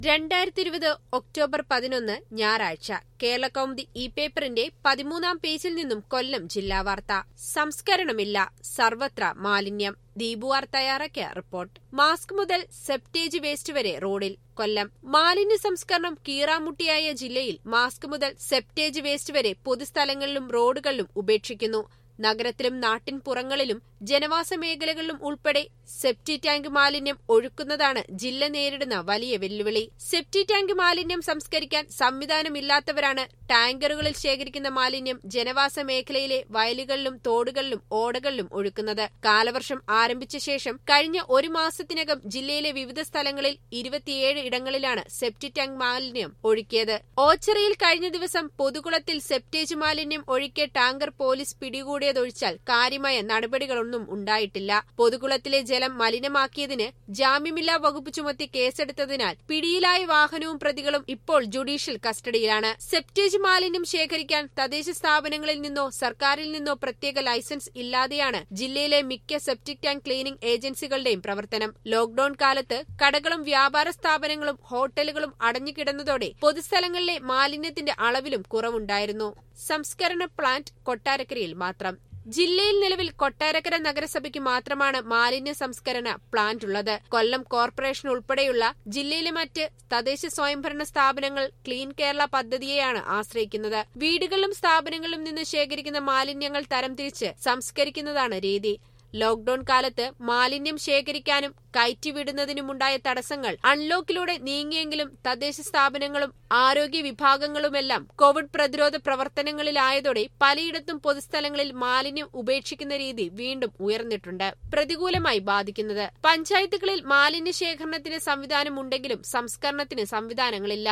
രണ്ടായിരത്തി ഇരുപത് ഒക്ടോബർ പതിനൊന്ന് ഞായറാഴ്ച കേരള കൗമുദി ഇ പേപ്പറിന്റെ പതിമൂന്നാം പേജിൽ നിന്നും കൊല്ലം ജില്ലാ വാർത്ത സംസ്കരണമില്ല സർവത്ര മാലിന്യം ദീപുവാർ തയ്യാറാക്കിയ റിപ്പോർട്ട് മാസ്ക് മുതൽ സെപ്റ്റേജ് വേസ്റ്റ് വരെ റോഡിൽ കൊല്ലം മാലിന്യ സംസ്കരണം കീറാമുട്ടിയായ ജില്ലയിൽ മാസ്ക് മുതൽ സെപ്റ്റേജ് വേസ്റ്റ് വരെ പൊതുസ്ഥലങ്ങളിലും റോഡുകളിലും ഉപേക്ഷിക്കുന്നു നഗരത്തിലും നാട്ടിൻ പുറങ്ങളിലും ജനവാസ മേഖലകളിലും ഉൾപ്പെടെ സെപ്റ്റി ടാങ്ക് മാലിന്യം ഒഴുക്കുന്നതാണ് ജില്ല നേരിടുന്ന വലിയ വെല്ലുവിളി സെപ്റ്റി ടാങ്ക് മാലിന്യം സംസ്കരിക്കാൻ സംവിധാനമില്ലാത്തവരാണ് ടാങ്കറുകളിൽ ശേഖരിക്കുന്ന മാലിന്യം ജനവാസ മേഖലയിലെ വയലുകളിലും തോടുകളിലും ഓടകളിലും ഒഴുക്കുന്നത് കാലവർഷം ആരംഭിച്ച ശേഷം കഴിഞ്ഞ ഒരു മാസത്തിനകം ജില്ലയിലെ വിവിധ സ്ഥലങ്ങളിൽ ഇരുപത്തിയേഴ് ഇടങ്ങളിലാണ് സെപ്റ്റി ടാങ്ക് മാലിന്യം ഒഴുക്കിയത് ഓച്ചിറയിൽ കഴിഞ്ഞ ദിവസം പൊതുകുളത്തിൽ സെപ്റ്റേജ് മാലിന്യം ഒഴുക്കിയ ടാങ്കർ പോലീസ് പിടികൂടിയതൊഴിച്ചാൽ കാര്യമായ നടപടികളൊന്നും ഉണ്ടായിട്ടില്ല പൊതുകുളത്തിലെ ജലം മലിനമാക്കിയതിന് ജാമ്യമില്ലാ വകുപ്പ് ചുമത്തി കേസെടുത്തതിനാൽ പിടിയിലായ വാഹനവും പ്രതികളും ഇപ്പോൾ ജുഡീഷ്യൽ കസ്റ്റഡിയിലാണ് സെപ്റ്റേജ് മാലിന്യം ശേഖരിക്കാൻ തദ്ദേശ സ്ഥാപനങ്ങളിൽ നിന്നോ സർക്കാരിൽ നിന്നോ പ്രത്യേക ലൈസൻസ് ഇല്ലാതെയാണ് ജില്ലയിലെ മിക്ക സെപ്റ്റിക് ടാങ്ക് ക്ലീനിംഗ് ഏജൻസികളുടെയും പ്രവർത്തനം ലോക്ഡൌൺ കാലത്ത് കടകളും വ്യാപാര സ്ഥാപനങ്ങളും ഹോട്ടലുകളും അടഞ്ഞുകിടന്നതോടെ പൊതുസ്ഥലങ്ങളിലെ മാലിന്യത്തിന്റെ അളവിലും കുറവുണ്ടായിരുന്നു സംസ്കരണ പ്ലാന്റ് കൊട്ടാരക്കരയിൽ മാത്രം ജില്ലയിൽ നിലവിൽ കൊട്ടാരക്കര നഗരസഭയ്ക്ക് മാത്രമാണ് മാലിന്യ സംസ്കരണ പ്ലാന്റ് ഉള്ളത് കൊല്ലം കോർപ്പറേഷൻ ഉൾപ്പെടെയുള്ള ജില്ലയിലെ മറ്റ് തദ്ദേശ സ്വയംഭരണ സ്ഥാപനങ്ങൾ ക്ലീൻ കേരള പദ്ധതിയെയാണ് ആശ്രയിക്കുന്നത് വീടുകളിലും സ്ഥാപനങ്ങളിലും നിന്ന് ശേഖരിക്കുന്ന മാലിന്യങ്ങൾ തരംതിരിച്ച് സംസ്കരിക്കുന്നതാണ് രീതി ലോക്ഡൌൺ കാലത്ത് മാലിന്യം ശേഖരിക്കാനും കയറ്റിവിടുന്നതിനുമുണ്ടായ തടസ്സങ്ങൾ അൺലോക്കിലൂടെ നീങ്ങിയെങ്കിലും തദ്ദേശ സ്ഥാപനങ്ങളും ആരോഗ്യ വിഭാഗങ്ങളുമെല്ലാം കോവിഡ് പ്രതിരോധ പ്രവർത്തനങ്ങളിലായതോടെ പലയിടത്തും പൊതുസ്ഥലങ്ങളിൽ മാലിന്യം ഉപേക്ഷിക്കുന്ന രീതി വീണ്ടും ഉയർന്നിട്ടുണ്ട് പ്രതികൂലമായി ബാധിക്കുന്നത് പഞ്ചായത്തുകളിൽ മാലിന്യ ശേഖരണത്തിന് സംവിധാനമുണ്ടെങ്കിലും സംസ്കരണത്തിന് സംവിധാനങ്ങളില്ല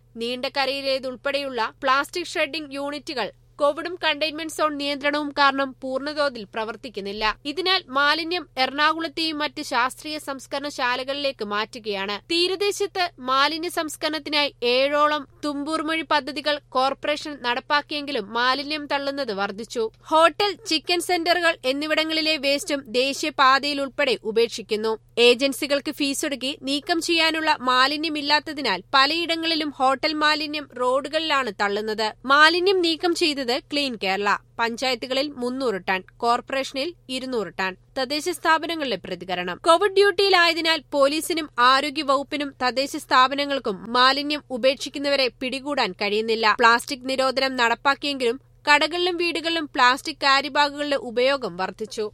നീണ്ടകരയിലേതുൾപ്പെടെയുള്ള പ്ലാസ്റ്റിക് ഷ്രെഡിംഗ് യൂണിറ്റുകൾ കോവിഡും കണ്ടെയ്ൻമെന്റ് സോൺ നിയന്ത്രണവും കാരണം പൂർണ്ണതോതിൽ പ്രവർത്തിക്കുന്നില്ല ഇതിനാൽ മാലിന്യം എറണാകുളത്തെയും മറ്റ് ശാസ്ത്രീയ സംസ്കരണശാലകളിലേക്ക് മാറ്റുകയാണ് തീരദേശത്ത് മാലിന്യ സംസ്കരണത്തിനായി ഏഴോളം തുമ്പൂർമൊഴി പദ്ധതികൾ കോർപ്പറേഷൻ നടപ്പാക്കിയെങ്കിലും മാലിന്യം തള്ളുന്നത് വർദ്ധിച്ചു ഹോട്ടൽ ചിക്കൻ സെന്ററുകൾ എന്നിവിടങ്ങളിലെ വേസ്റ്റും ദേശീയപാതയിൽ ഉൾപ്പെടെ ഉപേക്ഷിക്കുന്നു ഏജൻസികൾക്ക് ഫീസൊടുക്കി നീക്കം ചെയ്യാനുള്ള മാലിന്യമില്ലാത്തതിനാൽ പലയിടങ്ങളിലും ഹോട്ടൽ മാലിന്യം റോഡുകളിലാണ് തള്ളുന്നത് മാലിന്യം നീക്കം ചെയ്തത് ക്ലീൻ കേരള പഞ്ചായത്തുകളിൽ മുന്നൂറ് ടൺ കോർപ്പറേഷനിൽ ഇരുന്നൂറ് ടൺ തദ്ദേശ സ്ഥാപനങ്ങളിലെ പ്രതികരണം കോവിഡ് ഡ്യൂട്ടിയിലായതിനാൽ പോലീസിനും ആരോഗ്യ വകുപ്പിനും തദ്ദേശ സ്ഥാപനങ്ങൾക്കും മാലിന്യം ഉപേക്ഷിക്കുന്നവരെ പിടികൂടാൻ കഴിയുന്നില്ല പ്ലാസ്റ്റിക് നിരോധനം നടപ്പാക്കിയെങ്കിലും കടകളിലും വീടുകളിലും പ്ലാസ്റ്റിക് കാരിബാഗുകളുടെ ഉപയോഗം വർദ്ധിച്ചു